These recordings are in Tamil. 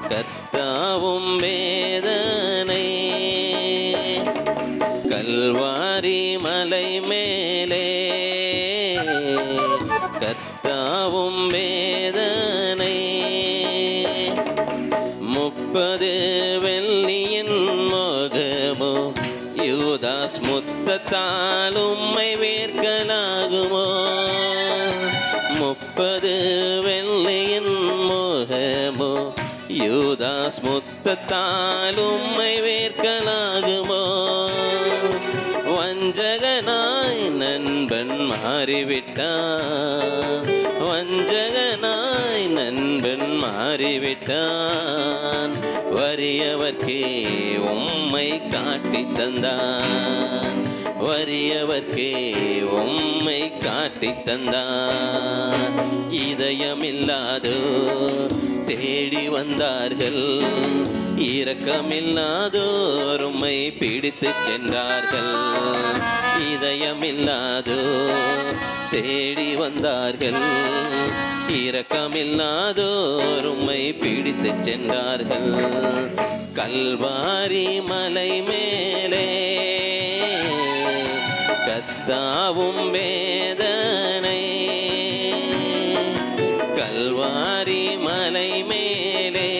கர்த்தாவும் வேதனை கல்வாரி மலை மேலே கர்த்தாவும் வேதனை முப்பது வெள்ளியின் மோகமோ யூதாஸ் முத்தத்தால் உம்மை வேர்க்கலாகுமோ முப்பது வெள்ளியின் மோகமோ யூதாஸ் முத்தத்தால் உம்மை வேர்க்கலாகுமோ வஞ்சகனாய் நண்பன் மாறிவிட்டான் வஞ்சகனாய் நண்பன் மாறிவிட்டான் வறியவர்க்கே உம்மை காட்டி தந்தான் வறியவர்க்கே உம்மை காட்டி தந்தான் இதயமில்லாதோ தேடி வந்தார்கள் இரக்கமில்லாதோர் உம்மை பிடித்து சென்றார்கள் இதயமில்லாதோ தேடி வந்தார்கள் இரக்கமில்லாதோர் உம்மை பிடித்து சென்றார்கள் கல்வாரி மலை மேலே கத்தாவும் வேதனை கல்வாரி மலை மேலே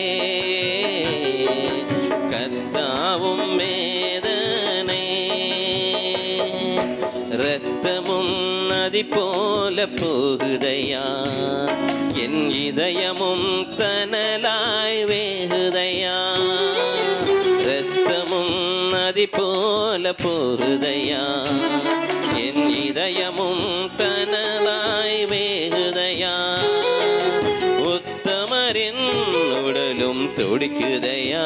கத்தாவும் வேதனை இரத்தமும் நதி போல போகுதையா என் இதயமும் தனலாய் வேகுதையா இரத்தமும் நதி போல போகுதையா என் இதயமும் தனலாய் வேகுதையா உத்தமரின் உடலும் துடிக்குதையா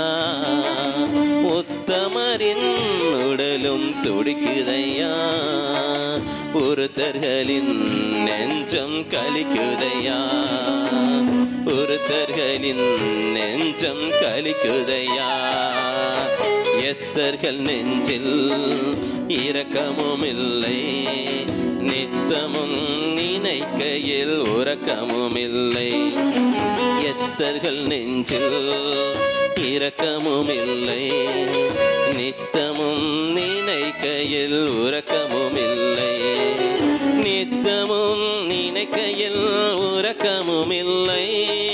உத்தமரின் உடலும் துடிக்குதையா ஒருத்தர்களின் நெஞ்சம் கலிக்குதையா ஒருத்தர்களின் நெஞ்சம் கலிக்குதையா எத்தர்கள் நெஞ்சில் இரக்கமும் இல்லை நித்தமும் நினைக்கையில் உறக்கமும் இல்லை எத்தர்கள் நெஞ்சில் இரக்கமும் இல்லை நித்தமும் நினைக்கையில் உறக்கமும் இல்லை நித்தமும் நினைக்கையில் உறக்கமும் இல்லை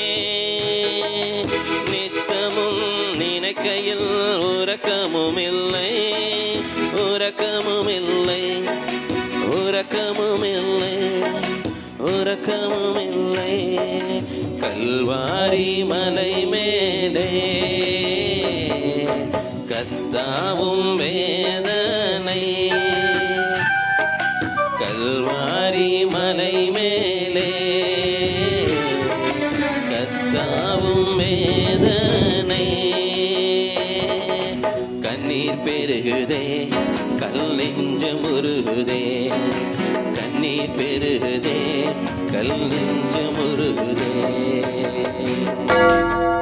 நித்தமும் நினைக்கையில் உறக்கமும் இல்லை உறக்கமும் இல்லை உறக்கமும் இல்லை உறக்கமும் இல்லை கல்வாரி மலை மேலே கத்தாவும் வேதனை கல்வாரி மலை மேலே கத்தாவும் வேதனை கண்ணீர் பெருகுதே கல் நெஞ்சம் உருகுதே கண்ணீர் பெருகுதே கல் நெஞ்சம் உருகுதே